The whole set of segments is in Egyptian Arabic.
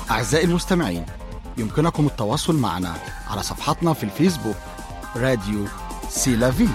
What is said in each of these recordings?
أعزائي المستمعين يمكنكم التواصل معنا على صفحتنا في الفيسبوك راديو سيلافي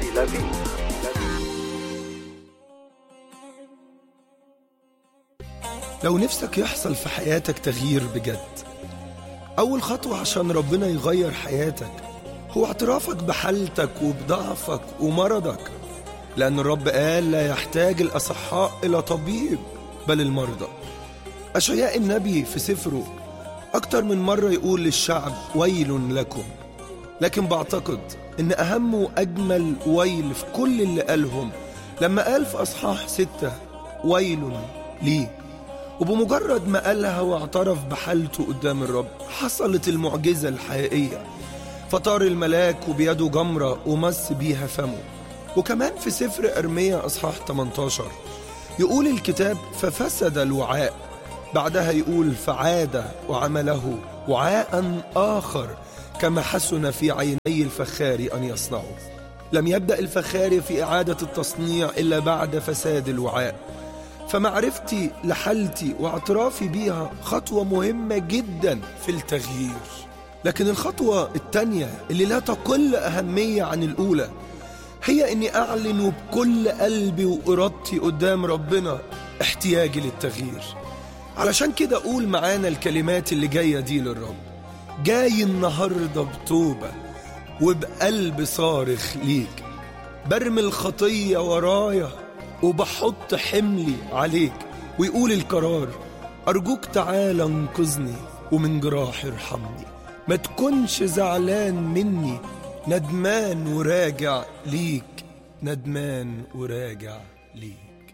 لو نفسك يحصل في حياتك تغيير بجد أول خطوة عشان ربنا يغير حياتك هو اعترافك بحالتك وبضعفك ومرضك لأن الرب قال لا يحتاج الأصحاء إلى طبيب بل المرضى أشعياء النبي في سفره أكتر من مرة يقول للشعب ويل لكم لكن بعتقد إن أهم وأجمل ويل في كل اللي قالهم لما قال في أصحاح ستة ويل ليه وبمجرد ما قالها واعترف بحالته قدام الرب حصلت المعجزة الحقيقية فطار الملاك وبيده جمرة ومس بيها فمه وكمان في سفر أرمية أصحاح 18 يقول الكتاب ففسد الوعاء بعدها يقول فعاد وعمله وعاء آخر كما حسن في عيني الفخار أن يصنعه لم يبدأ الفخار في إعادة التصنيع إلا بعد فساد الوعاء فمعرفتي لحالتي واعترافي بيها خطوة مهمة جدا في التغيير لكن الخطوة التانية اللي لا تقل أهمية عن الأولى هي إني أعلن بكل قلبي وإرادتي قدام ربنا احتياجي للتغيير علشان كده أقول معانا الكلمات اللي جاية دي للرب جاي النهاردة بتوبة وبقلب صارخ ليك برمي الخطية ورايا وبحط حملي عليك ويقول القرار أرجوك تعالى انقذني ومن جراح ارحمني ما تكونش زعلان مني ندمان وراجع ليك ندمان وراجع ليك